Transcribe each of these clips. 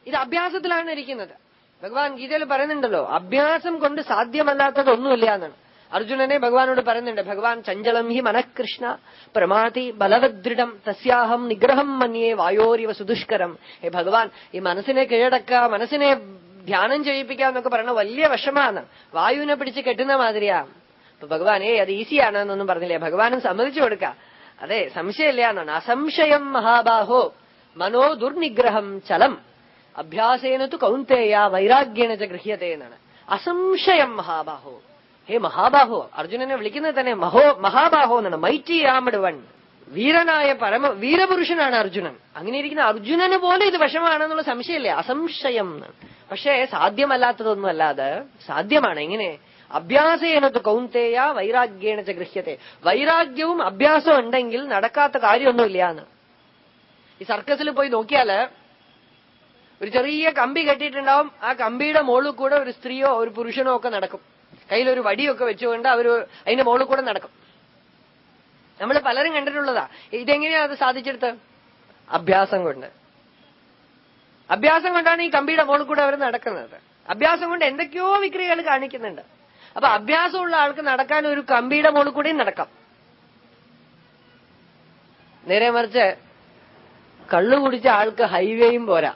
ഇത് അഭ്യാസത്തിലാണ് ഇരിക്കുന്നത് ഭഗവാൻ ഗീതയിൽ പറയുന്നുണ്ടല്ലോ അഭ്യാസം കൊണ്ട് സാധ്യമല്ലാത്തതൊന്നുമില്ല എന്നാണ് അർജുനനെ ഭഗവാനോട് പറയുന്നുണ്ട് ഭഗവാൻ ചഞ്ചലം ഹി മനഃകൃഷ്ണ പ്രമാതി ബലവദൃഢം തസ്യാഹം നിഗ്രഹം മന്യേ വായോരിവ സുദുഷ്കരം ഏ ഭഗവാൻ ഈ മനസ്സിനെ കീഴടക്കുക മനസ്സിനെ ധ്യാനം ചെയ്യിപ്പിക്കുക എന്നൊക്കെ പറയുന്ന വലിയ വിഷമാണ് വായുവിനെ പിടിച്ച് കെട്ടുന്ന മാതിരിയാ അപ്പൊ ഭഗവാൻ ഏ അത് ഈസിയാണ് എന്നൊന്നും പറഞ്ഞില്ലേ ഭഗവാനും സമ്മതിച്ചു കൊടുക്ക അതെ സംശയമില്ല എന്നാണ് അസംശയം മഹാബാഹോ മനോ ദുർനിഗ്രഹം ചലം അഭ്യാസേന തു കൗന്തേയ വൈരാഗ്യേണ ച ഗൃഹ്യത്തെ എന്നാണ് അസംശയം മഹാബാഹോ ഹേ മഹാബാഹോ അർജുനനെ വിളിക്കുന്നത് തന്നെ മഹോ മഹാബാഹോ എന്നാണ് മൈറ്റി രാമഡ് വൺ വീരനായ പരമ വീരപുരുഷനാണ് അർജുനൻ അങ്ങനെ ഇരിക്കുന്ന അർജുനന് പോലെ ഇത് വിഷമാണെന്നുള്ള സംശയമില്ലേ അസംശയം എന്നാണ് പക്ഷേ സാധ്യമല്ലാത്തതൊന്നും അല്ലാതെ സാധ്യമാണ് എങ്ങനെ അഭ്യാസേനത്ത് കൗന്തേയ വൈരാഗ്യേണ ച ഗൃഹ്യത്തെ വൈരാഗ്യവും അഭ്യാസവും ഉണ്ടെങ്കിൽ നടക്കാത്ത കാര്യമൊന്നുമില്ല എന്ന് ഈ സർക്കസിൽ പോയി നോക്കിയാല് ഒരു ചെറിയ കമ്പി കെട്ടിയിട്ടുണ്ടാവും ആ കമ്പിയുടെ മുകളിൽ കൂടെ ഒരു സ്ത്രീയോ ഒരു പുരുഷനോ ഒക്കെ നടക്കും കയ്യിലൊരു വടിയൊക്കെ വെച്ചുകൊണ്ട് അവര് അതിന്റെ മുകളിൽ കൂടെ നടക്കും നമ്മൾ പലരും കണ്ടിട്ടുള്ളതാ ഇതെങ്ങനെയാ അത് സാധിച്ചെടുത്ത് അഭ്യാസം കൊണ്ട് അഭ്യാസം കൊണ്ടാണ് ഈ കമ്പിയുടെ മുകളിൽ കൂടെ അവർ നടക്കുന്നത് അഭ്യാസം കൊണ്ട് എന്തൊക്കെയോ വിക്രിയകൾ കാണിക്കുന്നുണ്ട് അപ്പൊ അഭ്യാസമുള്ള ആൾക്ക് നടക്കാൻ ഒരു കമ്പിയുടെ മുകളിൽ കൂടെയും നടക്കാം നേരെ മറിച്ച് കള്ളു കുടിച്ച ആൾക്ക് ഹൈവേയും പോരാ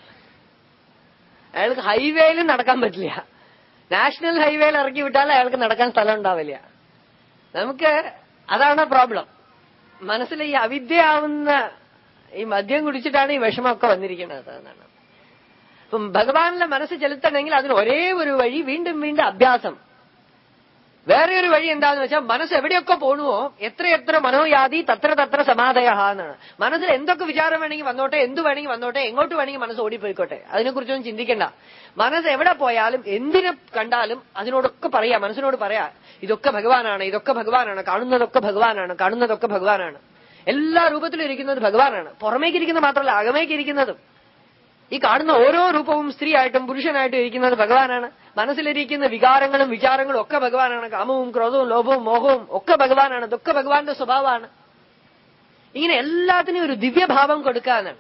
അയാൾക്ക് ഹൈവേയിലും നടക്കാൻ പറ്റില്ല നാഷണൽ ഹൈവേയിൽ ഇറക്കി വിട്ടാൽ അയാൾക്ക് നടക്കാൻ സ്ഥലം ഉണ്ടാവില്ല നമുക്ക് അതാണ് പ്രോബ്ലം മനസ്സിൽ ഈ അവിദ്യയാവുന്ന ഈ മദ്യം കുടിച്ചിട്ടാണ് ഈ വിഷമമൊക്കെ വന്നിരിക്കുന്നത് എന്നാണ് അപ്പം ഭഗവാനിലെ മനസ്സ് ചെലുത്തണമെങ്കിൽ അതിന് ഒരേ ഒരു വഴി വീണ്ടും വീണ്ടും അഭ്യാസം വേറെ ഒരു വഴി എന്താന്ന് വെച്ചാൽ മനസ്സ് എവിടെയൊക്കെ പോണുവോ എത്ര എത്ര മനോയാതി തത്ര തത്ര സമാധയ എന്നാണ് മനസ്സിൽ എന്തൊക്കെ വിചാരം വേണമെങ്കിൽ വന്നോട്ടെ എന്ത് വേണമെങ്കിൽ വന്നോട്ടെ എങ്ങോട്ട് വേണമെങ്കിൽ മനസ്സ് ഓടിപ്പോയിക്കോട്ടെ അതിനെക്കുറിച്ചൊന്നും ചിന്തിക്കണ്ട മനസ്സ് എവിടെ പോയാലും എന്തിനെ കണ്ടാലും അതിനോടൊക്കെ പറയാ മനസ്സിനോട് പറയാ ഇതൊക്കെ ഭഗവാനാണ് ഇതൊക്കെ ഭഗവാനാണ് കാണുന്നതൊക്കെ ഭഗവാനാണ് കാണുന്നതൊക്കെ ഭഗവാനാണ് എല്ലാ രൂപത്തിലും ഇരിക്കുന്നത് ഭഗവാനാണ് പുറമേക്ക് ഇരിക്കുന്നത് മാത്രമല്ല അകമേക്ക് ഇരിക്കുന്നതും ഈ കാണുന്ന ഓരോ രൂപവും സ്ത്രീയായിട്ടും പുരുഷനായിട്ടും ഇരിക്കുന്നത് ഭഗവാനാണ് മനസ്സിലിരിക്കുന്ന വികാരങ്ങളും വിചാരങ്ങളും ഒക്കെ ഭഗവാനാണ് കാമവും ക്രോധവും ലോഭവും മോഹവും ഒക്കെ ഭഗവാനാണ് ഇതൊക്കെ ഭഗവാന്റെ സ്വഭാവമാണ് ഇങ്ങനെ എല്ലാത്തിനും ഒരു ദിവ്യഭാവം കൊടുക്കാന്നാണ്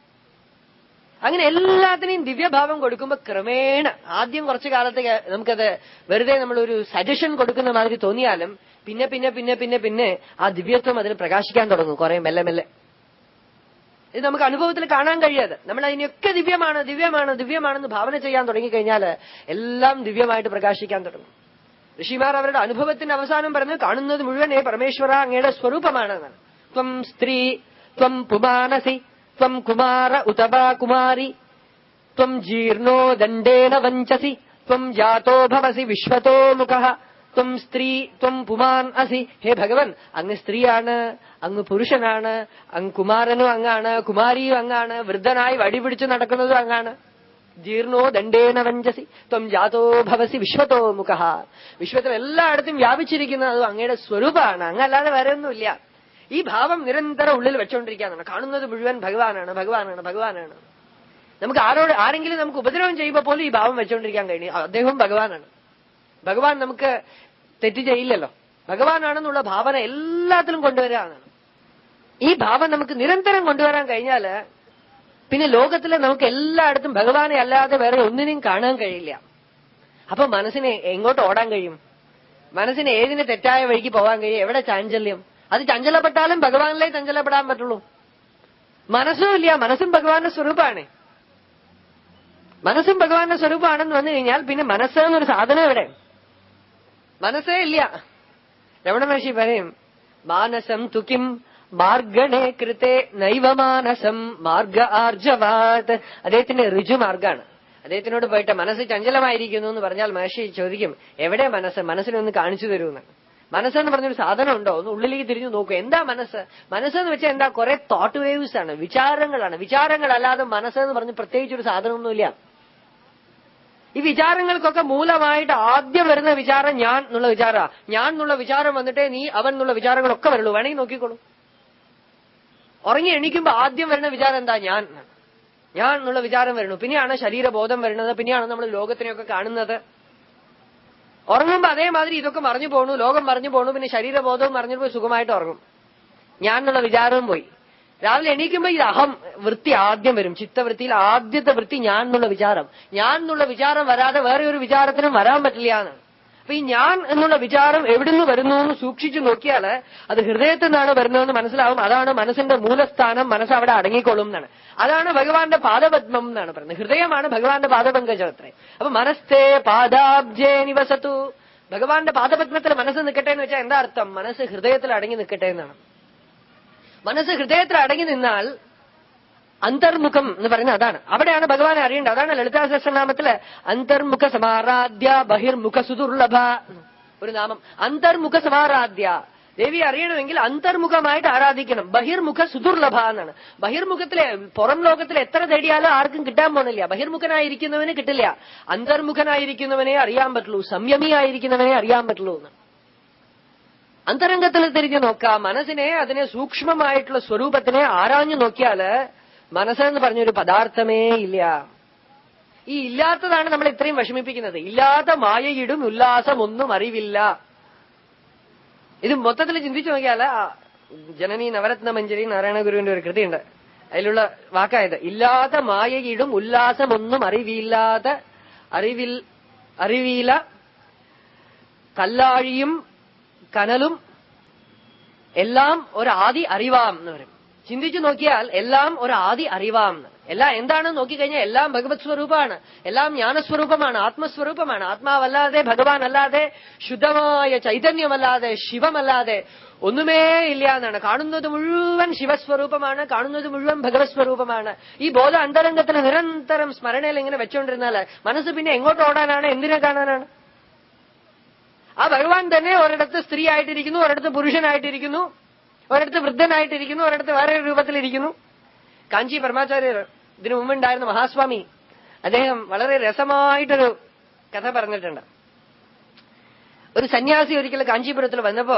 അങ്ങനെ എല്ലാത്തിനെയും ദിവ്യഭാവം കൊടുക്കുമ്പോ ക്രമേണ ആദ്യം കുറച്ചു കാലത്തേക്ക് നമുക്കത് വെറുതെ നമ്മളൊരു സജഷൻ കൊടുക്കുന്ന മാതിരി തോന്നിയാലും പിന്നെ പിന്നെ പിന്നെ പിന്നെ പിന്നെ ആ ദിവ്യത്വം അതിൽ പ്രകാശിക്കാൻ തുടങ്ങും കുറെ മെല്ലെ മെല്ലെ ഇത് നമുക്ക് അനുഭവത്തിൽ കാണാൻ കഴിയാതെ നമ്മൾ അതിനെയൊക്കെ ദിവ്യമാണ് ദിവ്യമാണ് ദിവ്യമാണെന്ന് ഭാവന ചെയ്യാൻ തുടങ്ങിക്കഴിഞ്ഞാൽ എല്ലാം ദിവ്യമായിട്ട് പ്രകാശിക്കാൻ തുടങ്ങും ഋഷിമാർ അവരുടെ അനുഭവത്തിന്റെ അവസാനം പറഞ്ഞു കാണുന്നത് മുഴുവൻ ഏ പരമേശ്വര അങ്ങയുടെ സ്വരൂപമാണ് എന്നാണ് ത്വം സ്ത്രീ ത്വം പുമാനസി ത്വം കുമാര ഉതവാ കുമാരി ത്വം ജീർണോ ദണ്ഡേന വഞ്ചസി ത്വം ജാതോ ഭവസി വിശ്വതോ മുഖ ത്വം സ്ത്രീ ത്വം പുമാൻ അസി ഹേ ഭഗവൻ അങ്ങ് സ്ത്രീയാണ് അങ്ങ് പുരുഷനാണ് അങ്ങ് കുമാരനും അങ്ങാണ് കുമാരിയും അങ്ങാണ് വൃദ്ധനായി വടി പിടിച്ചു നടക്കുന്നതും അങ്ങാണ് ജീർണോ ദണ്ഡേന വഞ്ചസി ത്വം ജാതോ ഭവസി വിശ്വതോ മുഖ വിശ്വത്തിൽ എല്ലായിടത്തും വ്യാപിച്ചിരിക്കുന്നത് അത് അങ്ങയുടെ സ്വരൂപമാണ് അങ്ങല്ലാതെ വേറെ ഒന്നുമില്ല ഈ ഭാവം നിരന്തരം ഉള്ളിൽ വെച്ചുകൊണ്ടിരിക്കാന്നാണ് കാണുന്നത് മുഴുവൻ ഭഗവാനാണ് ഭഗവാനാണ് ഭഗവാനാണ് നമുക്ക് ആരോട് ആരെങ്കിലും നമുക്ക് ഉപദ്രവം ചെയ്യുമ്പോൾ പോലും ഈ ഭാവം വെച്ചുകൊണ്ടിരിക്കാൻ കഴിയും അദ്ദേഹവും ഭഗവാനാണ് ഭഗവാൻ നമുക്ക് തെറ്റ് ചെയ്യില്ലല്ലോ ഭഗവാനാണെന്നുള്ള ഭാവന എല്ലാത്തിലും കൊണ്ടുവരിക എന്നാണ് ഈ ഭാവം നമുക്ക് നിരന്തരം കൊണ്ടുവരാൻ കഴിഞ്ഞാല് പിന്നെ ലോകത്തിലെ നമുക്ക് എല്ലായിടത്തും ഭഗവാനെ അല്ലാതെ വേറെ ഒന്നിനെയും കാണാൻ കഴിയില്ല അപ്പൊ മനസ്സിന് എങ്ങോട്ട് ഓടാൻ കഴിയും മനസ്സിന് ഏതിന് തെറ്റായ വഴിക്ക് പോകാൻ കഴിയും എവിടെ ചാഞ്ചല്യം അത് ചഞ്ചലപ്പെട്ടാലും ഭഗവാനിലേ ചഞ്ചലപ്പെടാൻ പറ്റുള്ളൂ മനസ്സും ഇല്ല മനസ്സും ഭഗവാന്റെ സ്വരൂപമാണ് മനസ്സും ഭഗവാന്റെ സ്വരൂപമാണെന്ന് വന്നു കഴിഞ്ഞാൽ പിന്നെ മനസ്സ് എന്നൊരു സാധനം എവിടെ മനസ്സേ ഇല്ല രമണ മഹർഷി പറയും മാനസം തുക്കിം മാർഗണേ കൃത്തെ നൈവമാനസം മാർഗ ആർജവാത് അദ്ദേഹത്തിന്റെ ഋജുമാർഗാണ് അദ്ദേഹത്തിനോട് പോയിട്ട് മനസ്സ് ചഞ്ചലമായിരിക്കുന്നു എന്ന് പറഞ്ഞാൽ മഹർഷി ചോദിക്കും എവിടെ മനസ്സ് മനസ്സിനൊന്ന് കാണിച്ചു തരൂന്ന് മനസ്സെന്ന് പറഞ്ഞൊരു സാധനം ഉണ്ടോ ഒന്ന് ഉള്ളിലേക്ക് തിരിഞ്ഞു നോക്കൂ എന്താ മനസ്സ് മനസ്സെന്ന് വെച്ചാൽ എന്താ കുറെ തോട്ട് വേവ്സ് ആണ് വിചാരങ്ങളാണ് വിചാരങ്ങളല്ലാതെ മനസ്സെന്ന് പറഞ്ഞ് പ്രത്യേകിച്ചൊരു സാധനമൊന്നുമില്ല ഈ വിചാരങ്ങൾക്കൊക്കെ മൂലമായിട്ട് ആദ്യം വരുന്ന വിചാരം ഞാൻ എന്നുള്ള വിചാര ഞാൻ എന്നുള്ള വിചാരം വന്നിട്ടേ നീ അവൻ എന്നുള്ള വിചാരങ്ങളൊക്കെ വരുള്ളൂ വേണമെങ്കിൽ നോക്കിക്കോളൂ ഉറങ്ങി എണീക്കുമ്പോ ആദ്യം വരുന്ന വിചാരം എന്താ ഞാൻ ഞാൻ എന്നുള്ള വിചാരം വരുന്നു പിന്നെയാണ് ശരീരബോധം വരുന്നത് പിന്നെയാണ് നമ്മൾ ലോകത്തിനെയൊക്കെ കാണുന്നത് ഉറങ്ങുമ്പോ അതേമാതിരി ഇതൊക്കെ മറിഞ്ഞു പോണു ലോകം മറിഞ്ഞു പോണു പിന്നെ ശരീരബോധവും മറിഞ്ഞു പോയി സുഖമായിട്ട് ഉറങ്ങും ഞാൻ എന്നുള്ള വിചാരവും പോയി രാവിലെ എണീക്കുമ്പോ ഈ അഹം വൃത്തി ആദ്യം വരും ചിത്തവൃത്തിയിൽ ആദ്യത്തെ വൃത്തി ഞാൻ എന്നുള്ള വിചാരം ഞാൻ എന്നുള്ള വിചാരം വരാതെ വേറെ ഒരു വിചാരത്തിനും വരാൻ പറ്റില്ല എന്നാണ് അപ്പൊ ഈ ഞാൻ എന്നുള്ള വിചാരം എവിടുന്ന് വരുന്നു എന്ന് സൂക്ഷിച്ചു നോക്കിയാൽ അത് ഹൃദയത്തിൽ നിന്നാണ് വരുന്നതെന്ന് മനസ്സിലാവും അതാണ് മനസ്സിന്റെ മൂലസ്ഥാനം മനസ്സ് അവിടെ അടങ്ങിക്കൊള്ളും എന്നാണ് അതാണ് ഭഗവാന്റെ പാദപത്മം എന്നാണ് പറയുന്നത് ഹൃദയമാണ് ഭഗവാന്റെ പാദപങ്കജത്രേ അപ്പൊ മനസ്തേ പാദാബ്ജേ നിവസത്തു ഭഗവാന്റെ പാദപത്മത്തിൽ മനസ്സ് നിൽക്കട്ടെ എന്ന് വെച്ചാൽ എന്താ അർത്ഥം മനസ്സ് ഹൃദയത്തിൽ അടങ്ങി നിൽക്കട്ടെ എന്നാണ് മനസ്സ് ഹൃദയത്തിൽ അടങ്ങി നിന്നാൽ അന്തർമുഖം എന്ന് പറയുന്നത് അതാണ് അവിടെയാണ് ഭഗവാനെ അറിയേണ്ടത് അതാണ് ലളിതാ സഹസ്രനാമത്തില് അന്തർമുഖ സമാരാധ്യ ബഹിർമുഖ സുദുർലഭ ഒരു നാമം അന്തർമുഖ സമാരാധ്യ ദേവി അറിയണമെങ്കിൽ അന്തർമുഖമായിട്ട് ആരാധിക്കണം ബഹിർമുഖ സുദുർലഭ എന്നാണ് ബഹിർമുഖത്തിലെ പുറം ലോകത്തിൽ എത്ര തേടിയാലും ആർക്കും കിട്ടാൻ പോണില്ല ബഹിർമുഖനായിരിക്കുന്നവന് കിട്ടില്ല അന്തർമുഖനായിരിക്കുന്നവനെ അറിയാൻ പറ്റുള്ളൂ സംയമിയായിരിക്കുന്നവനെ അറിയാൻ പറ്റുള്ളൂ എന്ന് അന്തരംഗത്തിൽ തിരിഞ്ഞു നോക്കാം മനസ്സിനെ അതിനെ സൂക്ഷ്മമായിട്ടുള്ള സ്വരൂപത്തിനെ ആരാഞ്ഞു നോക്കിയാല് മനസ്സെന്ന് പറഞ്ഞൊരു പദാർത്ഥമേ ഇല്ല ഈ ഇല്ലാത്തതാണ് നമ്മൾ ഇത്രയും വിഷമിപ്പിക്കുന്നത് ഇല്ലാത്ത മായയിടും ഉല്ലാസം ഒന്നും അറിവില്ല ഇത് മൊത്തത്തിൽ ചിന്തിച്ചു നോക്കിയാല് ആ ജനനി നവരത്ന മഞ്ജരി നാരായണ ഗുരുവിന്റെ ഒരു കൃതിയുണ്ട് അതിലുള്ള വാക്കായത് ഇല്ലാത്ത മായയിടും ഉല്ലാസം ഒന്നും അറിവില്ലാത്ത അറിവിൽ അറിവില കല്ലാഴിയും കനലും എല്ലാം ഒരു ആദി അറിവാം എന്ന് പറയും ചിന്തിച്ചു നോക്കിയാൽ എല്ലാം ഒരു ആദി അറിവാം എന്ന്. എല്ലാം എന്താണെന്ന് നോക്കിക്കഴിഞ്ഞാൽ എല്ലാം ഭഗവത് സ്വരൂപമാണ് എല്ലാം ജ്ഞാനസ്വരൂപമാണ് ആത്മസ്വരൂപമാണ് ആത്മാവല്ലാതെ ഭഗവാൻ അല്ലാതെ ശുദ്ധമായ ചൈതന്യമല്ലാതെ ശിവമല്ലാതെ ഒന്നുമേ ഇല്ല എന്നാണ് കാണുന്നത് മുഴുവൻ ശിവസ്വരൂപമാണ് കാണുന്നത് മുഴുവൻ ഭഗവത് സ്വരൂപമാണ് ഈ ബോധ അന്തരംഗത്തിന് നിരന്തരം സ്മരണയിൽ ഇങ്ങനെ വെച്ചുകൊണ്ടിരുന്നാൽ മനസ്സ് പിന്നെ എങ്ങോട്ട് ഓടാനാണ് എന്തിനെ കാണാനാണ് ആ ഭഗവാൻ തന്നെ ഒരിടത്ത് സ്ത്രീ ആയിട്ടിരിക്കുന്നു ഒരിടത്ത് പുരുഷനായിട്ടിരിക്കുന്നു ഒരിടത്ത് വൃദ്ധനായിട്ടിരിക്കുന്നു ഒരിടത്ത് വേറെ ഒരു രൂപത്തിലിരിക്കുന്നു കാഞ്ചി പരമാചാര്യർ ഇതിനു മുമ്പുണ്ടായിരുന്ന മഹാസ്വാമി അദ്ദേഹം വളരെ രസമായിട്ടൊരു കഥ പറഞ്ഞിട്ടുണ്ട് ഒരു സന്യാസി ഒരിക്കൽ കാഞ്ചീപുരത്തിൽ വന്നപ്പോ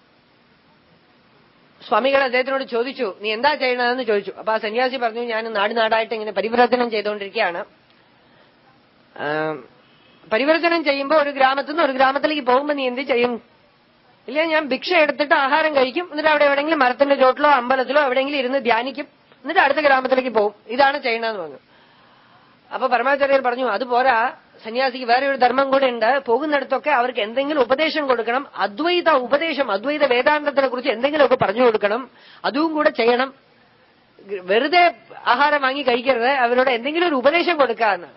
സ്വാമികൾ അദ്ദേഹത്തിനോട് ചോദിച്ചു നീ എന്താ ചെയ്യണതെന്ന് ചോദിച്ചു അപ്പൊ ആ സന്യാസി പറഞ്ഞു ഞാൻ നാട് നാടായിട്ട് ഇങ്ങനെ പരിവർത്തനം ചെയ്തുകൊണ്ടിരിക്കുകയാണ് ആം, പരിവർത്തനം ചെയ്യുമ്പോ ഒരു ഗ്രാമത്തിൽ നിന്ന് ഒരു ഗ്രാമത്തിലേക്ക് പോകുമ്പോ നീ എന്ത് ചെയ്യും ഇല്ല ഞാൻ ഭിക്ഷ എടുത്തിട്ട് ആഹാരം കഴിക്കും എന്നിട്ട് അവിടെ എവിടെയെങ്കിലും മരത്തിന്റെ ചോട്ടിലോ അമ്പലത്തിലോ എവിടെയെങ്കിലും ഇരുന്ന് ധ്യാനിക്കും എന്നിട്ട് അടുത്ത ഗ്രാമത്തിലേക്ക് പോകും ഇതാണ് ചെയ്യണമെന്ന് പറഞ്ഞു അപ്പൊ പരമാചാര്യർ പറഞ്ഞു അത് പോരാ സന്യാസിക്ക് വേറെ ഒരു ധർമ്മം കൂടെ ഉണ്ട് പോകുന്നിടത്തൊക്കെ അവർക്ക് എന്തെങ്കിലും ഉപദേശം കൊടുക്കണം അദ്വൈത ഉപദേശം അദ്വൈത വേദാന്തത്തിനെ കുറിച്ച് എന്തെങ്കിലുമൊക്കെ പറഞ്ഞു കൊടുക്കണം അതും കൂടെ ചെയ്യണം വെറുതെ ആഹാരം വാങ്ങി കഴിക്കരുത് അവരോട് എന്തെങ്കിലും ഒരു ഉപദേശം കൊടുക്കാന്ന്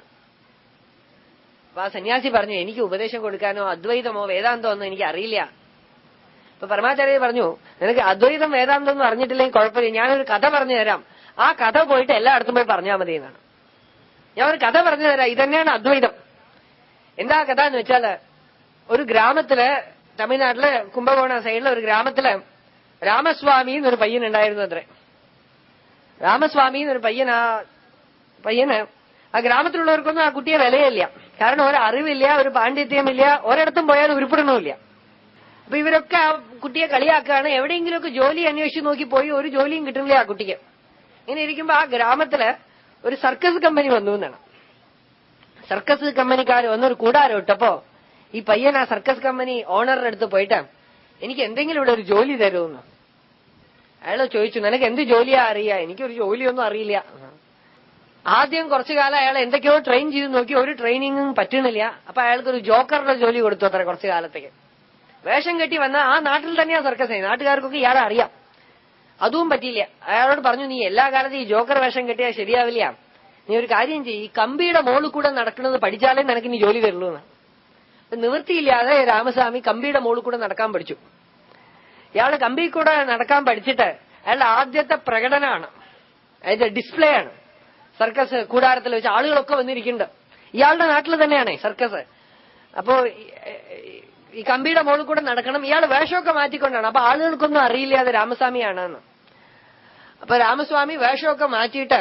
അപ്പൊ ആ സന്യാസി പറഞ്ഞു എനിക്ക് ഉപദേശം കൊടുക്കാനോ അദ്വൈതമോ വേദാന്തമോ ഒന്നും എനിക്ക് അറിയില്ല അപ്പൊ പരമാചാര്യ പറഞ്ഞു നിനക്ക് അദ്വൈതം വേദാന്തം ഒന്നും അറിഞ്ഞിട്ടില്ലെങ്കിൽ കുഴപ്പമില്ല ഞാനൊരു കഥ പറഞ്ഞു തരാം ആ കഥ പോയിട്ട് എല്ലായിടത്തും പോയി പറഞ്ഞാൽ മതി എന്നാണ് ഞാൻ ഒരു കഥ പറഞ്ഞു തരാം ഇതന്നെയാണ് അദ്വൈതം എന്താ കഥ എന്ന് വെച്ചാല് ഒരു ഗ്രാമത്തില് തമിഴ്നാട്ടില് കുംഭകോണ സൈഡിലെ ഒരു ഗ്രാമത്തില് രാമസ്വാമി എന്നൊരു പയ്യനുണ്ടായിരുന്നു അത്രേ രാമസ്വാമി എന്നൊരു പയ്യൻ ആ പയ്യന് ആ ഗ്രാമത്തിലുള്ളവർക്കൊന്നും ആ കുട്ടിയെ വിലയില്ല കാരണം ഒരു അറിവില്ല ഒരു പാണ്ഡിത്യമില്ല ഒരിടത്തും പോയാൽ ഉരുപ്പിടണമില്ല അപ്പൊ ഇവരൊക്കെ ആ കുട്ടിയെ കളിയാക്കുകയാണ് എവിടെയെങ്കിലുമൊക്കെ ജോലി അന്വേഷിച്ച് നോക്കി പോയി ഒരു ജോലിയും കിട്ടുന്നില്ല ആ കുട്ടിക്ക് ഇങ്ങനെ ഇരിക്കുമ്പോ ആ ഗ്രാമത്തില് ഒരു സർക്കസ് കമ്പനി വന്നു എന്നാണ് സർക്കസ് കമ്പനിക്കാർ വന്നൊരു കൂടാരം ഇട്ടപ്പോ ഈ പയ്യൻ ആ സർക്കസ് കമ്പനി ഓണറുടെ അടുത്ത് പോയിട്ട് എനിക്ക് എന്തെങ്കിലും ഇവിടെ ഒരു ജോലി തരുമെന്ന് അയാൾ ചോദിച്ചു നിനക്ക് എന്ത് ജോലിയാ അറിയാ എനിക്കൊരു ജോലിയൊന്നും അറിയില്ല ആദ്യം കുറച്ചു കാലം അയാൾ എന്തൊക്കെയോ ട്രെയിൻ ചെയ്ത് നോക്കി ഒരു ട്രെയിനിങ്ങും പറ്റണില്ല അപ്പൊ അയാൾക്ക് ഒരു ജോക്കറുടെ ജോലി കൊടുത്തു അത്ര കുറച്ചു കാലത്തേക്ക് വേഷം കെട്ടി വന്ന ആ നാട്ടിൽ തന്നെയാ സർക്കസ് നാട്ടുകാർക്കൊക്കെ ഇയാളെ അറിയാം അതും പറ്റിയില്ല അയാളോട് പറഞ്ഞു നീ എല്ലാ കാലത്തും ഈ ജോക്കർ വേഷം കെട്ടിയാൽ ശരിയാവില്ല നീ ഒരു കാര്യം ചെയ്യ് ഈ കമ്പിയുടെ മോളിൽ കൂടെ നടക്കുന്നത് പഠിച്ചാലേ നിനക്ക് നീ ജോലി തരുള്ളൂ എന്ന് അപ്പൊ നിവൃത്തിയില്ലാതെ രാമസ്വാമി കമ്പിയുടെ മോളിൽ കൂടെ നടക്കാൻ പഠിച്ചു ഇയാള് കമ്പി കൂടെ നടക്കാൻ പഠിച്ചിട്ട് അയാളുടെ ആദ്യത്തെ പ്രകടനമാണ് അതായത് ഡിസ്പ്ലേ ആണ് സർക്കസ് കൂടാരത്തിൽ വെച്ച് ആളുകളൊക്കെ വന്നിരിക്കുന്നുണ്ട് ഇയാളുടെ നാട്ടിൽ തന്നെയാണ് സർക്കസ് അപ്പോ ഈ- ഈ കമ്പിയുടെ മുകളിൽ കൂടെ നടക്കണം ഇയാൾ വേഷമൊക്കെ മാറ്റിക്കൊണ്ടാണ് അപ്പൊ ആളുകൾക്കൊന്നും അറിയില്ല അത് രാമസ്വാമിയാണെന്ന് അപ്പൊ രാമസ്വാമി വേഷമൊക്കെ മാറ്റിയിട്ട്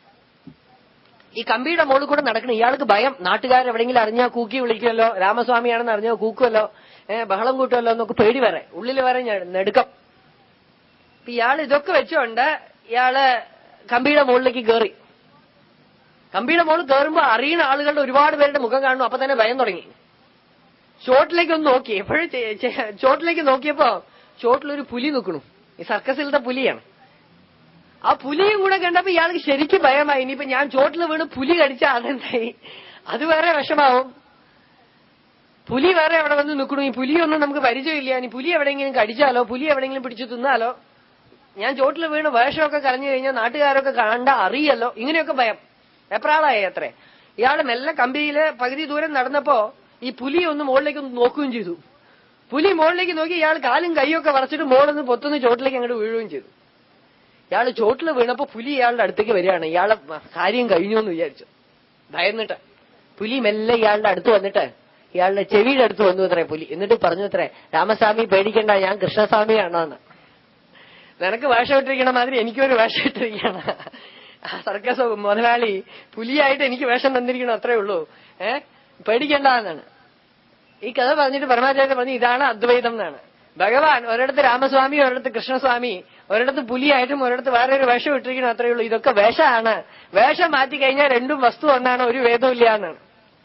ഈ കമ്പിയുടെ മുകളിൽ കൂടെ നടക്കണം ഇയാൾക്ക് ഭയം നാട്ടുകാർ എവിടെയെങ്കിലും അറിഞ്ഞാൽ കൂക്കി വിളിക്കുമല്ലോ രാമസ്വാമിയാണെന്ന് അറിഞ്ഞാൽ കൂക്കുമല്ലോ ഏഹ് ബഹളം കൂട്ടുമല്ലോ എന്നൊക്കെ പേടി വരെ ഉള്ളിൽ വരെ ഞെ- നെടുക്കം അപ്പൊ ഇയാൾ ഇതൊക്കെ വെച്ചുകൊണ്ട് ഇയാള് കമ്പിയുടെ മുകളിലേക്ക് കയറി കമ്പിയുടെ മുകളിൽ കയറുമ്പോ അറിയുന്ന ആളുകളുടെ ഒരുപാട് പേരുടെ മുഖം കാണുന്നു അപ്പൊ തന്നെ ഭയം തുടങ്ങി ചോട്ടിലേക്ക് ഒന്ന് നോക്കി എപ്പോഴും ചോട്ടിലേക്ക് നോക്കിയപ്പോ ചോട്ടിലൊരു പുലി നിൽക്കണു ഈ സർക്കസിലത്തെ പുലിയാണ് ആ പുലിയും കൂടെ കണ്ടപ്പോ ഇയാൾക്ക് ശരിക്കും ഭയമായി ഇനിയിപ്പോ ഞാൻ ചോട്ടിൽ വീണ് പുലി കടിച്ച അതെന്തായി അത് വേറെ വിഷമാവും പുലി വേറെ അവിടെ വന്ന് നിൽക്കണു ഈ പുലിയൊന്നും നമുക്ക് പരിചയമില്ല ഇനി പുലി എവിടെയെങ്കിലും കടിച്ചാലോ പുലി എവിടെയെങ്കിലും പിടിച്ചു തിന്നാലോ ഞാൻ ചോട്ടിൽ വീണ് വേഷമൊക്കെ കളഞ്ഞു കഴിഞ്ഞാൽ നാട്ടുകാരൊക്കെ കണ്ട അറിയല്ലോ ഇങ്ങനെയൊക്കെ ഭയം എപ്രാളായി അത്രേ ഇയാള് മെല്ലെ കമ്പിയില് പകുതി ദൂരം നടന്നപ്പോ ഈ പുലി ഒന്ന് മുകളിലേക്ക് ഒന്ന് നോക്കുകയും ചെയ്തു പുലി മുകളിലേക്ക് നോക്കി ഇയാൾ കാലും കൈയൊക്കെ വറച്ചിട്ട് മുകളിൽ പൊത്തുനിന്ന് ചോട്ടിലേക്ക് അങ്ങോട്ട് വീഴുകയും ചെയ്തു ഇയാള് ചോട്ടിൽ വീണപ്പോ പുലി ഇയാളുടെ അടുത്തേക്ക് വരികയാണ് ഇയാളെ കാര്യം കഴിഞ്ഞു എന്ന് വിചാരിച്ചു ഭയന്നിട്ട് പുലി മെല്ലെ ഇയാളുടെ അടുത്ത് വന്നിട്ട് ഇയാളുടെ ചെവിയുടെ അടുത്ത് വന്നു അത്രേ പുലി എന്നിട്ട് പറഞ്ഞു അത്രേ രാമസ്വാമി പേടിക്കണ്ട ഞാൻ കൃഷ്ണസ്വാമിയാണോ എന്ന് നിനക്ക് വേഷം ഇട്ടിരിക്കണ മാതിരി എനിക്കൊരു വേഷം ഇട്ടിരിക്കണം ആ സർക്കസ് മുതലാളി പുലിയായിട്ട് എനിക്ക് വേഷം തന്നിരിക്കണം അത്രേ ഉള്ളൂ ഏ പേടിക്കണ്ട എന്നാണ് ഈ കഥ പറഞ്ഞിട്ട് പരമാചാര്യ പറഞ്ഞു ഇതാണ് അദ്വൈതം എന്നാണ് ഭഗവാൻ ഒരിടത്ത് രാമസ്വാമി ഒരിടത്ത് കൃഷ്ണസ്വാമി ഒരിടത്ത് പുലിയായിട്ടും ഒരിടത്ത് വേറെ ഒരു വേഷം ഇട്ടിരിക്കണം അത്രേ ഉള്ളൂ ഇതൊക്കെ വേഷമാണ് വേഷം മാറ്റി കഴിഞ്ഞാൽ രണ്ടും വസ്തു ഒന്നാണ് ഒരു വേദവും ഇല്ല എന്നാണ്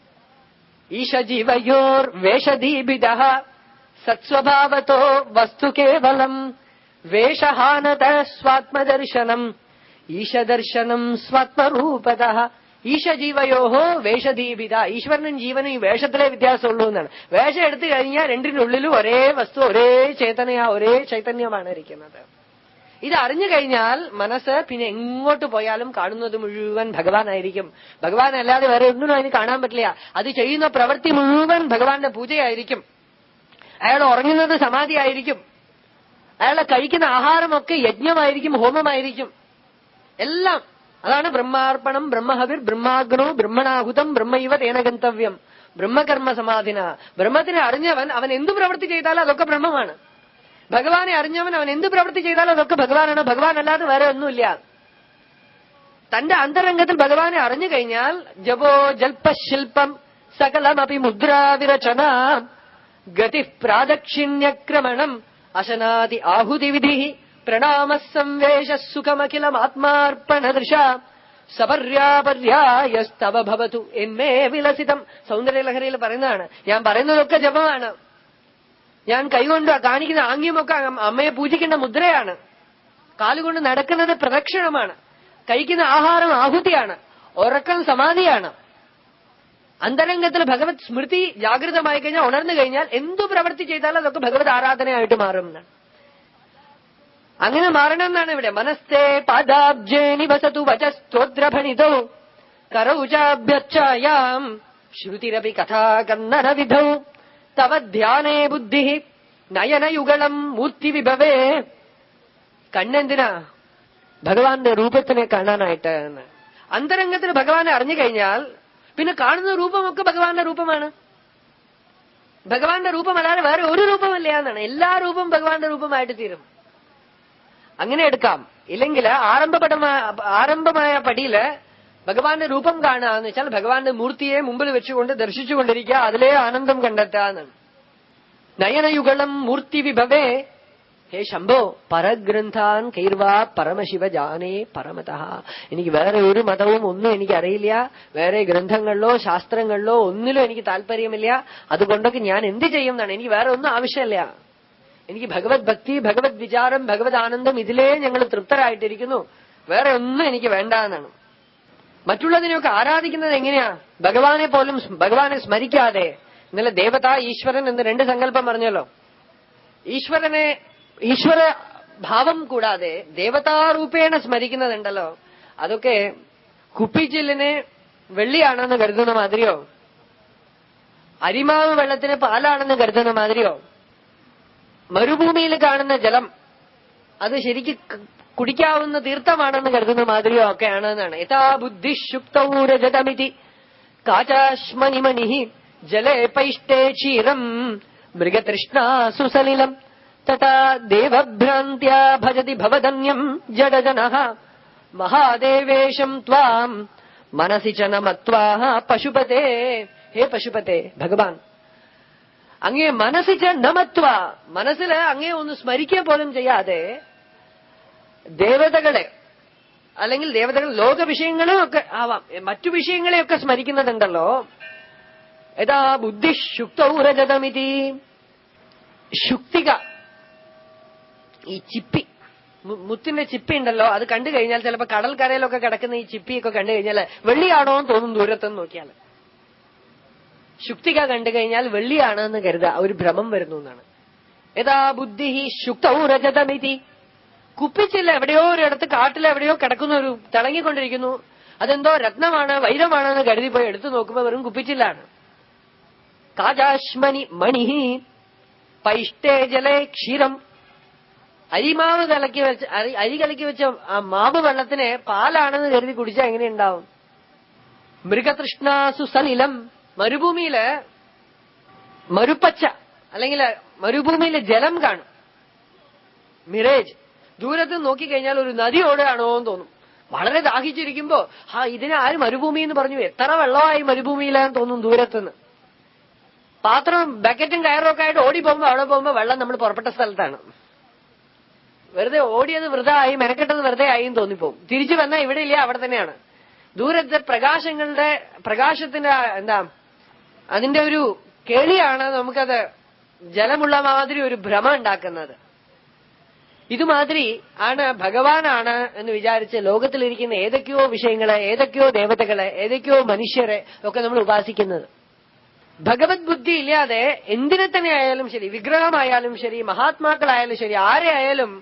ഈശജീവയോർ വേഷദീപിത സത്സ്വഭാവത്തോ വസ്തു കേവലം വേഷഹാനത സ്വാത്മദർശനം ഈശദർശനം സ്വാത്മരൂപത ഈശജീവയോഹോ വേഷദീപിത ഈശ്വരനും ജീവനും ഈ വേഷത്തിലെ വ്യത്യാസമുള്ളൂ എന്നാണ് വേഷം എടുത്തു കഴിഞ്ഞാൽ രണ്ടിനുള്ളിലും ഒരേ വസ്തു ഒരേ ചേതനയാ ഒരേ ചൈതന്യമാണ് ഇരിക്കുന്നത് ഇത് അറിഞ്ഞു കഴിഞ്ഞാൽ മനസ്സ് പിന്നെ എങ്ങോട്ട് പോയാലും കാണുന്നത് മുഴുവൻ ഭഗവാനായിരിക്കും ഭഗവാൻ അല്ലാതെ വേറെ ഒന്നിനും അതിന് കാണാൻ പറ്റില്ല അത് ചെയ്യുന്ന പ്രവൃത്തി മുഴുവൻ ഭഗവാന്റെ പൂജയായിരിക്കും അയാൾ ഉറങ്ങുന്നത് സമാധിയായിരിക്കും അയാളെ കഴിക്കുന്ന ആഹാരമൊക്കെ യജ്ഞമായിരിക്കും ഹോമമായിരിക്കും എല്ലാം അതാണ് ബ്രഹ്മാർപ്പണം ബ്രഹ്മഹവിർ ബ്രഹ്മാഗ്നോ ബ്രഹ്മണാഹുതം ബ്രഹ്മൈവ തേന ഗന്തവ്യം ബ്രഹ്മകർമ്മ സമാധിന ബ്രഹ്മത്തിനെ അറിഞ്ഞവൻ അവൻ എന്ത് പ്രവൃത്തി ചെയ്താലും അതൊക്കെ ബ്രഹ്മമാണ് ഭഗവാനെ അറിഞ്ഞവൻ അവൻ എന്ത് പ്രവൃത്തി ചെയ്താലും അതൊക്കെ ഭഗവാനാണ് ഭഗവാൻ അല്ലാതെ വേറെ ഒന്നുമില്ല തന്റെ അന്തരംഗത്തിൽ ഭഗവാനെ അറിഞ്ഞു കഴിഞ്ഞാൽ ജപോ ജൽപശില്പം സകലമപി മുദ്രാവിരചന ഗതി പ്രാദക്ഷിണ്യക്രമണം അശനാദി ആഹുതിവിധി പ്രണാമ സംവേശ സുഖമഖിലമാത്മാർപ്പണദൃശ സപര്യാപര്യായസ്തവ ഭവതു എന്മേ വിലസിതം സൗന്ദര്യലഹരിയിൽ പറയുന്നതാണ് ഞാൻ പറയുന്നതൊക്കെ ജപമാണ് ഞാൻ കൈകൊണ്ട് കാണിക്കുന്ന ആംഗ്യമൊക്കെ അമ്മയെ പൂജിക്കേണ്ട മുദ്രയാണ് കാലുകൊണ്ട് നടക്കുന്നത് പ്രദക്ഷിണമാണ് കഴിക്കുന്ന ആഹാരം ആഹുതിയാണ് ഉറക്കം സമാധിയാണ് അന്തരംഗത്തിൽ ഭഗവത് സ്മൃതി ജാഗ്രതമായി കഴിഞ്ഞാൽ ഉണർന്നു കഴിഞ്ഞാൽ എന്തു പ്രവൃത്തി ചെയ്താലും അതൊക്കെ ഭഗവത് ആരാധനയായിട്ട് മാറും എന്നാണ് അങ്ങനെ മാറണം എന്നാണ് ഇവിടെ മനസ്തേ പാദാബ്ജേ നിവസതു വചസ്തോദ്രഭണിതോ കരൗചാഭ്യച്ചായാം ശ്രുതിരപി കഥാ കന്നര വിധൗ തവ ധ്യാനേ ബുദ്ധി നയനയുഗളം മൂർത്തി വിഭവേ കണ്ണെന്തിനാ ഭഗവാന്റെ രൂപത്തിനെ കാണാനായിട്ട് എന്ന് അന്തരംഗത്തിൽ ഭഗവാനെ അറിഞ്ഞു കഴിഞ്ഞാൽ പിന്നെ കാണുന്ന രൂപമൊക്കെ ഭഗവാന്റെ രൂപമാണ് ഭഗവാന്റെ രൂപം അല്ലാതെ വേറെ ഒരു രൂപമല്ല എന്നാണ് എല്ലാ രൂപവും ഭഗവാന്റെ രൂപമായിട്ട് തീരും അങ്ങനെ എടുക്കാം ഇല്ലെങ്കിൽ ആരംഭപടമായ ആരംഭമായ പടിയില് ഭഗവാന്റെ രൂപം കാണുക എന്ന് വെച്ചാൽ ഭഗവാന്റെ മൂർത്തിയെ മുമ്പിൽ വെച്ചുകൊണ്ട് ദർശിച്ചുകൊണ്ടിരിക്കുക അതിലേ ആനന്ദം കണ്ടെത്താന്നാണ് നയനയുഗളം മൂർത്തി വിഭവേ ഹേ ശംഭോ പരഗ്രന്ഥാൻ കൈർവാ പരമശിവ ജാനേ പരമത എനിക്ക് വേറെ ഒരു മതവും ഒന്നും എനിക്ക് അറിയില്ല വേറെ ഗ്രന്ഥങ്ങളിലോ ശാസ്ത്രങ്ങളിലോ ഒന്നിലും എനിക്ക് താല്പര്യമില്ല അതുകൊണ്ടൊക്കെ ഞാൻ എന്ത് ചെയ്യും എന്നാണ് എനിക്ക് വേറെ ഒന്നും ആവശ്യമില്ല എനിക്ക് ഭഗവത് ഭക്തി ഭഗവത് വിചാരം ഭഗവത് ആനന്ദം ഇതിലേ ഞങ്ങൾ തൃപ്തരായിട്ടിരിക്കുന്നു വേറെ ഒന്നും എനിക്ക് വേണ്ട എന്നാണ് മറ്റുള്ളതിനെയൊക്കെ ആരാധിക്കുന്നത് എങ്ങനെയാ ഭഗവാനെ പോലും ഭഗവാനെ സ്മരിക്കാതെ ഇന്നലെ ദേവത ഈശ്വരൻ എന്ന് രണ്ട് സങ്കല്പം പറഞ്ഞല്ലോ ഈശ്വരനെ ഈശ്വര ഭാവം കൂടാതെ ദേവതാരൂപേണ സ്മരിക്കുന്നതുണ്ടല്ലോ അതൊക്കെ കുപ്പിച്ചില്ലിന് വെള്ളിയാണെന്ന് കരുതുന്ന മാതിരിയോ അരിമാവ് വെള്ളത്തിന് പാലാണെന്ന് കരുതുന്ന മാതിരിയോ മരുഭൂമിയിൽ കാണുന്ന ജലം അത് ശരിക്ക് കുടിക്കാവുന്ന തീർത്ഥമാണെന്ന് കരുതുന്ന മാതിരിയോ ഒക്കെയാണെന്നാണ് യഥാ ബുദ്ധി ശുക്തൗരജതമിതി കാചാശ്മനിമണി ജലേ പൈഷ്ടേ ക്ഷീരം മൃഗതൃഷ്ണാസു സലിലം തഥാ ദേവഭ്രാന്ത്യാ ഭജതി ഭവധന്യം ജഡജന മഹാദേവേശം ത്വാം മനസി ച നമത്വാ പശുപതേ ഹേ പശുപതേ ഭഗവാൻ അങ്ങേ മനസ്സിച്ച നമത്വ മനസ്സിൽ അങ്ങേ ഒന്ന് സ്മരിക്കുക പോലും ചെയ്യാതെ ദേവതകളെ അല്ലെങ്കിൽ ദേവതകൾ ലോക വിഷയങ്ങളും ഒക്കെ ആവാം മറ്റു വിഷയങ്ങളെയൊക്കെ സ്മരിക്കുന്നതുണ്ടല്ലോ യഥാ ബുദ്ധി ശുക്തൗരജതമിതി ശുക്തിക ഈ ചിപ്പി മു- മുത്തിന്റെ ചിപ്പി ഉണ്ടല്ലോ അത് കണ്ടു കഴിഞ്ഞാൽ ചിലപ്പോ കടൽക്കരയിലൊക്കെ കിടക്കുന്ന ഈ ചിപ്പിയൊക്കെ കണ്ടു കഴിഞ്ഞാൽ വെള്ളിയാണോ എന്ന് തോന്നും ദൂരത്തുനിന്ന് നോക്കിയാൽ ശുക്തിക കണ്ടു കഴിഞ്ഞാൽ വെള്ളിയാണ് എന്ന് കരുതുക ഒരു ഭ്രമം വരുന്നു എന്നാണ് യഥാ ബുദ്ധി ശുക്തൗ രജതമിതി കുപ്പിച്ചില്ല എവിടെയോ ഒരിടത്ത് കാട്ടിൽ എവിടെയോ കിടക്കുന്ന ഒരു തിളങ്ങിക്കൊണ്ടിരിക്കുന്നു അതെന്തോ രത്നമാണ് വൈരമാണ് എന്ന് കരുതി പോയി എടുത്തു നോക്കുമ്പോ വെറും കുപ്പിച്ചില്ലാണ് കാജാശ്മനി മണി പൈഷ്ടേ ജലേ ക്ഷീരം അരിമാവ് കലക്കി വെച്ച് അരി അരി കലക്കി വെച്ച ആ മാവ് വെള്ളത്തിനെ പാലാണെന്ന് കരുതി കുടിച്ചാൽ എങ്ങനെയുണ്ടാവും മൃഗതൃഷ്ണാസു സലിലം മരുഭൂമിയില് മരുപ്പച്ച അല്ലെങ്കിൽ മരുഭൂമിയിലെ ജലം കാണും മിറേജ് ദൂരത്ത് നോക്കിക്കഴിഞ്ഞാൽ ഒരു നദി ഓടുകയാണോ എന്ന് തോന്നും വളരെ ദാഹിച്ചിരിക്കുമ്പോ ആ ഇതിനെ ആര് മരുഭൂമി എന്ന് പറഞ്ഞു എത്ര വെള്ളമായി മരുഭൂമിയിലാന്ന് തോന്നും ദൂരത്തുനിന്ന് പാത്രം ബക്കറ്റും കയറും ഒക്കെ ആയിട്ട് ഓടി പോകുമ്പോ അവിടെ പോകുമ്പോ വെള്ളം നമ്മൾ പുറപ്പെട്ട സ്ഥലത്താണ് വെറുതെ ഓടിയത് വെറുതെ ആയി മെനക്കെട്ടത് വെറുതെ ആയി എന്ന് തോന്നിപ്പോവും തിരിച്ചു വന്നാൽ ഇവിടെ ഇല്ല അവിടെ തന്നെയാണ് ദൂരത്തെ പ്രകാശങ്ങളുടെ പ്രകാശത്തിന്റെ ആ എന്താ അതിന്റെ ഒരു കേളിയാണ് നമുക്കത് ജലമുള്ള മാതിരി ഒരു ഭ്രമം ഉണ്ടാക്കുന്നത് ഇതുമാതിരി ആണ് ഭഗവാനാണ് എന്ന് വിചാരിച്ച് ലോകത്തിലിരിക്കുന്ന ഏതൊക്കെയോ വിഷയങ്ങളെ ഏതൊക്കെയോ ദേവതകളെ ഏതൊക്കെയോ മനുഷ്യരെ ഒക്കെ നമ്മൾ ഉപാസിക്കുന്നത് ഭഗവത് ബുദ്ധി ഇല്ലാതെ എന്തിനെ തന്നെ ആയാലും ശരി വിഗ്രഹമായാലും ശരി മഹാത്മാക്കളായാലും ശരി ആരെ ആയാലും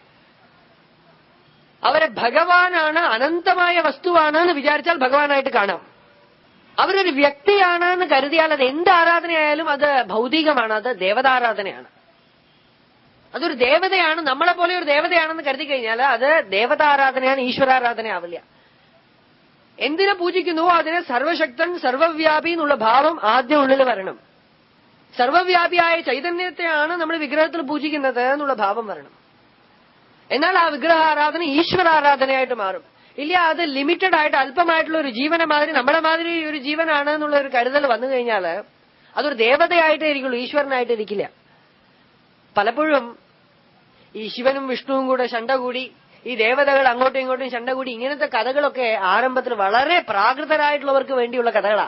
അവരെ ഭഗവാനാണ് അനന്തമായ വസ്തുവാണ് എന്ന് വിചാരിച്ചാൽ ഭഗവാനായിട്ട് കാണാം അവരൊരു വ്യക്തിയാണ് എന്ന് കരുതിയാൽ അത് എന്ത് ആരാധനയായാലും അത് ഭൗതികമാണ് അത് ദേവതാരാധനയാണ് അതൊരു ദേവതയാണ് നമ്മളെ പോലെ ഒരു ദേവതയാണെന്ന് കരുതി കഴിഞ്ഞാൽ അത് ദേവതാരാധനയാണ് ഈശ്വരാരാധനയാവില്ല എന്തിനെ പൂജിക്കുന്നുവോ അതിനെ സർവശക്തൻ സർവവ്യാപി എന്നുള്ള ഭാവം ആദ്യം ഉള്ളിൽ വരണം സർവവ്യാപിയായ ചൈതന്യത്തെയാണ് നമ്മൾ വിഗ്രഹത്തിൽ പൂജിക്കുന്നത് എന്നുള്ള ഭാവം വരണം എന്നാൽ ആ വിഗ്രഹാരാധന ഈശ്വരാരാധനയായിട്ട് മാറും ഇല്ല അത് ലിമിറ്റഡ് ആയിട്ട് അല്പമായിട്ടുള്ള ഒരു ജീവനെ മാതിരി നമ്മുടെ മാതിരി ഒരു ജീവനാണ് എന്നുള്ള ഒരു കരുതൽ വന്നു കഴിഞ്ഞാൽ അതൊരു ദേവതയായിട്ടേ ഇരിക്കുള്ളൂ ഈശ്വരനായിട്ട് ഇരിക്കില്ല പലപ്പോഴും ഈ ശിവനും വിഷ്ണുവും കൂടെ ശണ്ട കൂടി ഈ ദേവതകൾ അങ്ങോട്ടും ഇങ്ങോട്ടും ശണ്ട കൂടി ഇങ്ങനത്തെ കഥകളൊക്കെ ആരംഭത്തിൽ വളരെ പ്രാകൃതരായിട്ടുള്ളവർക്ക് വേണ്ടിയുള്ള കഥകളാ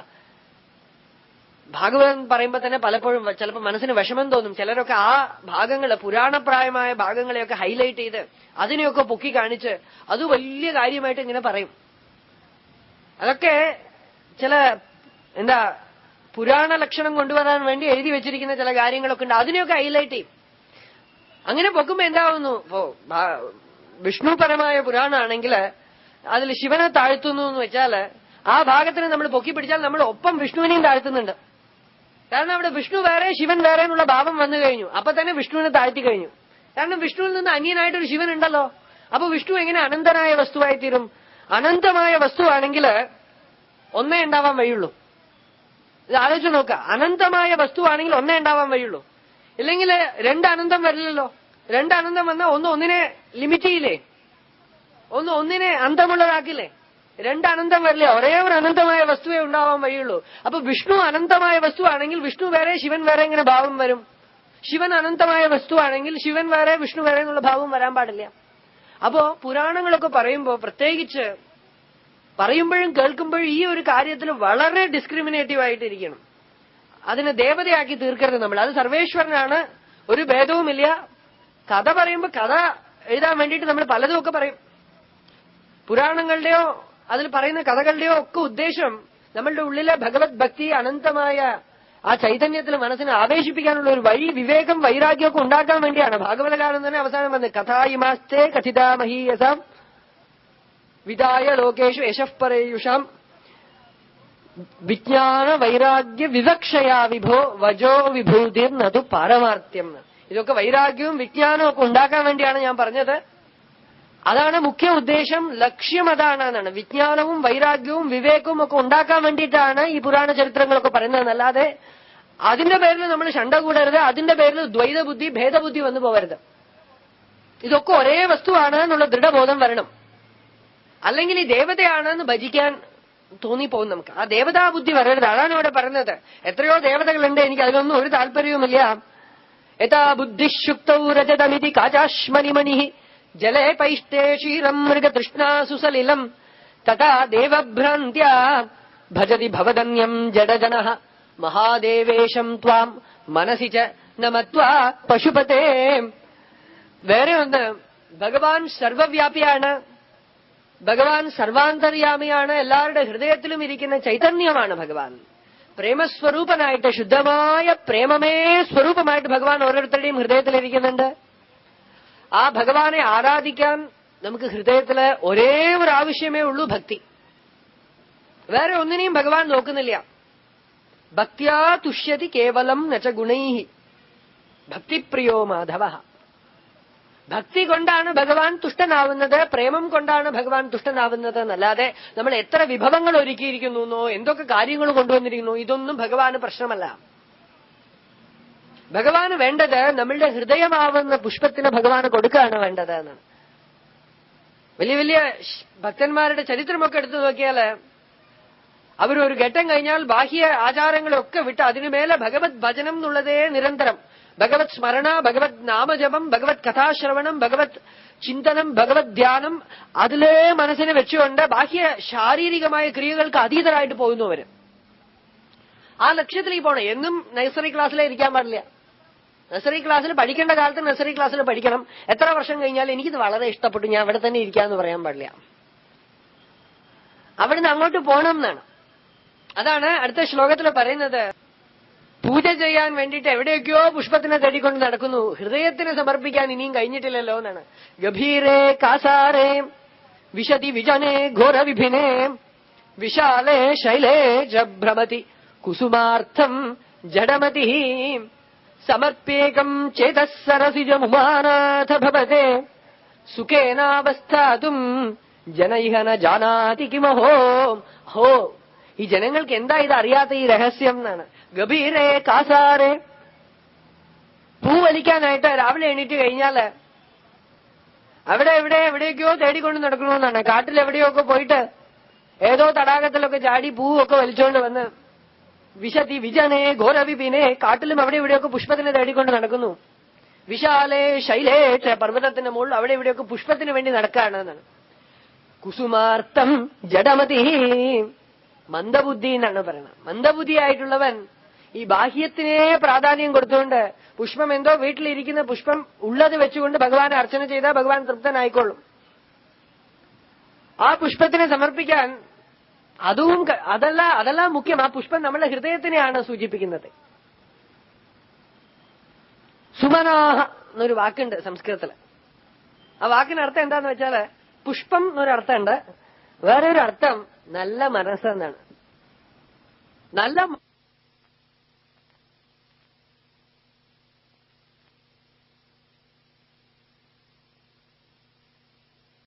ഭാഗവതം പറയുമ്പോ തന്നെ പലപ്പോഴും ചിലപ്പോൾ മനസ്സിന് വിഷമം തോന്നും ചിലരൊക്കെ ആ ഭാഗങ്ങള് പുരാണപ്രായമായ ഭാഗങ്ങളെയൊക്കെ ഹൈലൈറ്റ് ചെയ്ത് അതിനെയൊക്കെ പൊക്കി കാണിച്ച് അത് വലിയ കാര്യമായിട്ട് ഇങ്ങനെ പറയും അതൊക്കെ ചില എന്താ പുരാണ ലക്ഷണം കൊണ്ടുവരാൻ വേണ്ടി എഴുതി വെച്ചിരിക്കുന്ന ചില കാര്യങ്ങളൊക്കെ ഉണ്ട് അതിനെയൊക്കെ ഹൈലൈറ്റ് ചെയ്യും അങ്ങനെ പൊക്കുമ്പോ എന്താവുന്നു ഇപ്പോ ഭാ- വിഷ്ണുപരമായ പുരാണാണെങ്കിൽ അതിൽ ശിവനെ താഴ്ത്തുന്നു എന്ന് വെച്ചാല് ആ ഭാഗത്തിന് നമ്മൾ പൊക്കി പിടിച്ചാൽ നമ്മൾ ഒപ്പം വിഷ്ണുവിനെയും താഴ്ത്തുന്നുണ്ട് കാരണം അവിടെ വിഷ്ണു വേറെ ശിവൻ വേറെ എന്നുള്ള ഭാവം വന്നു കഴിഞ്ഞു അപ്പൊ തന്നെ വിഷ്ണുവിനെ താഴ്ത്തി കഴിഞ്ഞു കാരണം വിഷ്ണുവിൽ നിന്ന് അന്യനായിട്ടൊരു ശിവൻ ഉണ്ടല്ലോ അപ്പൊ വിഷ്ണു എങ്ങനെ അനന്തനായ വസ്തുവായി തീരും അനന്തമായ വസ്തുവാണെങ്കിൽ ഒന്നേ ഉണ്ടാവാൻ വഴിയുള്ളൂ ഇത് ആലോചിച്ച് നോക്ക അനന്തമായ വസ്തുവാണെങ്കിൽ ഒന്നേ ഉണ്ടാവാൻ വഴിയുള്ളൂ ഇല്ലെങ്കിൽ രണ്ട് അനന്തം വരില്ലല്ലോ രണ്ട് അനന്തം വന്നാൽ ഒന്ന് ഒന്നിനെ ലിമിറ്റ് ചെയ്യില്ലേ ഒന്ന് ഒന്നിനെ അന്തമുള്ളതാക്കില്ലേ രണ്ട് അനന്തം വരില്ലേ ഒരേ ഒരു അനന്തമായ വസ്തുവേ ഉണ്ടാവാൻ വഴിയുള്ളൂ അപ്പൊ വിഷ്ണു അനന്തമായ വസ്തുവാണെങ്കിൽ വിഷ്ണു വേറെ ശിവൻ വേറെ എങ്ങനെ ഭാവം വരും ശിവൻ അനന്തമായ വസ്തുവാണെങ്കിൽ ശിവൻ വേറെ വിഷ്ണു വേറെ എന്നുള്ള ഭാവം വരാൻ പാടില്ല അപ്പോ പുരാണങ്ങളൊക്കെ പറയുമ്പോ പ്രത്യേകിച്ച് പറയുമ്പോഴും കേൾക്കുമ്പോഴും ഈ ഒരു കാര്യത്തിൽ വളരെ ഡിസ്ക്രിമിനേറ്റീവ് ആയിട്ടിരിക്കണം അതിനെ ദേവതയാക്കി തീർക്കരുത് നമ്മൾ അത് സർവേശ്വരനാണ് ഒരു ഭേദവുമില്ല കഥ പറയുമ്പോ കഥ എഴുതാൻ വേണ്ടിയിട്ട് നമ്മൾ പലതും ഒക്കെ പറയും പുരാണങ്ങളുടെയോ അതിൽ പറയുന്ന കഥകളുടെയോ ഒക്കെ ഉദ്ദേശം നമ്മളുടെ ഉള്ളിലെ ഭഗവത് ഭക്തി അനന്തമായ ആ ചൈതന്യത്തിൽ മനസ്സിനെ ആവേശിപ്പിക്കാനുള്ള ഒരു വഴി വിവേകം വൈരാഗ്യമൊക്കെ ഉണ്ടാക്കാൻ വേണ്ടിയാണ് ഭാഗവതകാലം തന്നെ അവസാനം വന്നത് കഥായിമാസ്തേ കഥിതാമഹീയസം വിദായ ലോകേഷു യശഃപരേയുഷാം വിജ്ഞാന വൈരാഗ്യ വിവക്ഷയാ വിഭോ വജോ വിഭൂതിർ നതു പാരമാർത്ഥ്യം എന്ന്. ഇതൊക്കെ വൈരാഗ്യവും വിജ്ഞാനവും ഒക്കെ ഉണ്ടാക്കാൻ വേണ്ടിയാണ് ഞാൻ പറഞ്ഞത് അതാണ് മുഖ്യ ഉദ്ദേശം ലക്ഷ്യം അതാണ് എന്നാണ് വിജ്ഞാനവും വൈരാഗ്യവും വിവേകവും ഒക്കെ ഉണ്ടാക്കാൻ വേണ്ടിയിട്ടാണ് ഈ പുരാണ ചരിത്രങ്ങളൊക്കെ പറയുന്നത് അല്ലാതെ അതിന്റെ പേരിൽ നമ്മൾ ശണ്ട കൂടരുത് അതിന്റെ പേരിൽ ദ്വൈത ബുദ്ധി ഭേദബുദ്ധി വന്നു പോകരുത് ഇതൊക്കെ ഒരേ വസ്തുവാണ് എന്നുള്ള ദൃഢബോധം വരണം അല്ലെങ്കിൽ ഈ ദേവതയാണെന്ന് ഭജിക്കാൻ തോന്നിപ്പോകും നമുക്ക് ആ ദേവതാ ബുദ്ധി വരരുത് അതാണ് ഇവിടെ പറയുന്നത് എത്രയോ ദേവതകളുണ്ട് എനിക്ക് അതിലൊന്നും ഒരു താല്പര്യവുമില്ല യഥാ ബുദ്ധിശുക്തൗ രജതമിതി കാചാശ്മനിമണി ജലേ പൈഷ്ടേ ക്ഷീരം മൃഗതൃഷ്ണാസു സലിലം തഥാ ദേവഭ്രാന്ത്യ ഭജതി ഭവദന്യം ജഡജന മഹാദേവേശം ത്വാം മനസി ച നമത്വാ പശുപതേ വേറെ ഒന്ന് ഭഗവാൻ സർവവ്യാപിയാണ് ഭഗവാൻ സർവാന്തര്യാമിയാണ് എല്ലാവരുടെ ഹൃദയത്തിലും ഇരിക്കുന്ന ചൈതന്യമാണ് ഭഗവാൻ പ്രേമസ്വരൂപനായിട്ട് ശുദ്ധമായ പ്രേമമേ സ്വരൂപമായിട്ട് ഭഗവാൻ ഓരോരുത്തരുടെയും ഹൃദയത്തിലിരിക്കുന്നുണ്ട് ആ ഭഗവാനെ ആരാധിക്കാൻ നമുക്ക് ഹൃദയത്തില് ഒരേ ഒരു ആവശ്യമേ ഉള്ളൂ ഭക്തി വേറെ ഒന്നിനെയും ഭഗവാൻ നോക്കുന്നില്ല ഭക്തിയാ തുഷ്യതി കേവലം നച്ച ഗുണൈ ഭക്തിപ്രിയോ മാധവ ഭക്തി കൊണ്ടാണ് ഭഗവാൻ തുഷ്ടനാവുന്നത് പ്രേമം കൊണ്ടാണ് ഭഗവാൻ തുഷ്ടനാവുന്നത് എന്നല്ലാതെ നമ്മൾ എത്ര വിഭവങ്ങൾ ഒരുക്കിയിരിക്കുന്നു എന്തൊക്കെ കാര്യങ്ങൾ കൊണ്ടുവന്നിരിക്കുന്നു ഇതൊന്നും ഭഗവാന് പ്രശ്നമല്ല ഭഗവാന് വേണ്ടത് നമ്മളുടെ ഹൃദയമാവുന്ന പുഷ്പത്തിന് ഭഗവാന് കൊടുക്കുകയാണ് വേണ്ടത് എന്നാണ് വലിയ വലിയ ശ്- ഭക്തന്മാരുടെ ചരിത്രമൊക്കെ എടുത്തു നോക്കിയാല് അവരൊരു ഘട്ടം കഴിഞ്ഞാൽ ബാഹ്യ ആചാരങ്ങളൊക്കെ വിട്ട് അതിനുമേലെ ഭഗവത് ഭജനം എന്നുള്ളതേ നിരന്തരം ഭഗവത് സ്മരണ ഭഗവത് നാമജപം ഭഗവത് കഥാശ്രവണം ഭഗവത് ചിന്തനം ഭഗവത് ധ്യാനം അതിലേ മനസ്സിനെ വെച്ചുകൊണ്ട് ബാഹ്യ ശാരീരികമായ ക്രിയകൾക്ക് അതീതരായിട്ട് പോകുന്നു അവര് ആ ലക്ഷ്യത്തിലേക്ക് പോകണം എന്നും നഴ്സറി ക്ലാസ്സിലേ ഇരിക്കാൻ പാടില്ല നഴ്സറി ക്ലാസ്സിൽ പഠിക്കേണ്ട കാലത്ത് നഴ്സറി ക്ലാസ്സിൽ പഠിക്കണം എത്ര വർഷം കഴിഞ്ഞാൽ എനിക്കിത് വളരെ ഇഷ്ടപ്പെട്ടു ഞാൻ അവിടെ തന്നെ ഇരിക്കാന്ന് പറയാൻ പാടില്ല അവിടുന്ന് അങ്ങോട്ട് പോകണം എന്നാണ് അതാണ് അടുത്ത ശ്ലോകത്തിൽ പറയുന്നത് പൂജ ചെയ്യാൻ വേണ്ടിയിട്ട് എവിടെയൊക്കെയോ പുഷ്പത്തിനെ തേടിക്കൊണ്ട് നടക്കുന്നു ഹൃദയത്തിന് സമർപ്പിക്കാൻ ഇനിയും കഴിഞ്ഞിട്ടില്ലല്ലോ എന്നാണ് ഗഭീരേ കാസാരേ വിശതി വിജനെ ഘോരവിഭിനെ വിശാലേ ശൈലേ ച ഭ്രമതി കുസുമാർത്ഥം ജഡമതി സമർപ്യേകം ചേതസരസിജമുമാനാഥ ഭവത്തെ സുഖേനാവസ്ഥാതും ജനൈഹ ന ജാനാതി കിമഹോ ഹോ ഈ ജനങ്ങൾക്ക് എന്താ ഇത് അറിയാത്ത ഈ രഹസ്യം എന്നാണ് ഗഭീരേ കാസാരെ പൂ വലിക്കാനായിട്ട് രാവിലെ എണീറ്റ് കഴിഞ്ഞാല് അവിടെ എവിടെ എവിടെയൊക്കെയോ തേടിക്കൊണ്ട് നടക്കണമെന്നാണ് കാട്ടിൽ എവിടെയൊക്കെ പോയിട്ട് ഏതോ തടാകത്തിലൊക്കെ ചാടി പൂവൊക്കെ വലിച്ചുകൊണ്ട് വന്ന് വിശതി വിജനെ ഘോരവിപിനെ കാട്ടിലും അവിടെ ഇവിടെയൊക്കെ പുഷ്പത്തിനെ തേടിക്കൊണ്ട് നടക്കുന്നു വിശാലേ ശൈലേ ച പർവ്വതത്തിന്റെ മുകളിൽ അവിടെ ഇവിടെയൊക്കെ പുഷ്പത്തിന് വേണ്ടി നടക്കുകയാണ് എന്നാണ് കുസുമാർത്ഥം ജഡമതി മന്ദബുദ്ധി എന്നാണ് പറയുന്നത് മന്ദബുദ്ധിയായിട്ടുള്ളവൻ ഈ ബാഹ്യത്തിനെ പ്രാധാന്യം കൊടുത്തുകൊണ്ട് പുഷ്പം എന്തോ വീട്ടിലിരിക്കുന്ന പുഷ്പം ഉള്ളത് വെച്ചുകൊണ്ട് ഭഗവാനെ അർച്ചന ചെയ്താൽ ഭഗവാൻ തൃപ്തനായിക്കൊള്ളും ആ പുഷ്പത്തിനെ സമർപ്പിക്കാൻ അതും ക- അതല്ല അതല്ല മുഖ്യം ആ പുഷ്പം നമ്മുടെ ഹൃദയത്തിനെയാണ് സൂചിപ്പിക്കുന്നത് സുമനാഹ എന്നൊരു വാക്കുണ്ട് സംസ്കൃതത്തില് ആ വാക്കിന് അർത്ഥം എന്താന്ന് വെച്ചാല് പുഷ്പം എന്നൊരു അർത്ഥമുണ്ട് വേറെ ഒരു അർത്ഥം നല്ല മനസ്സെന്നാണ് നല്ല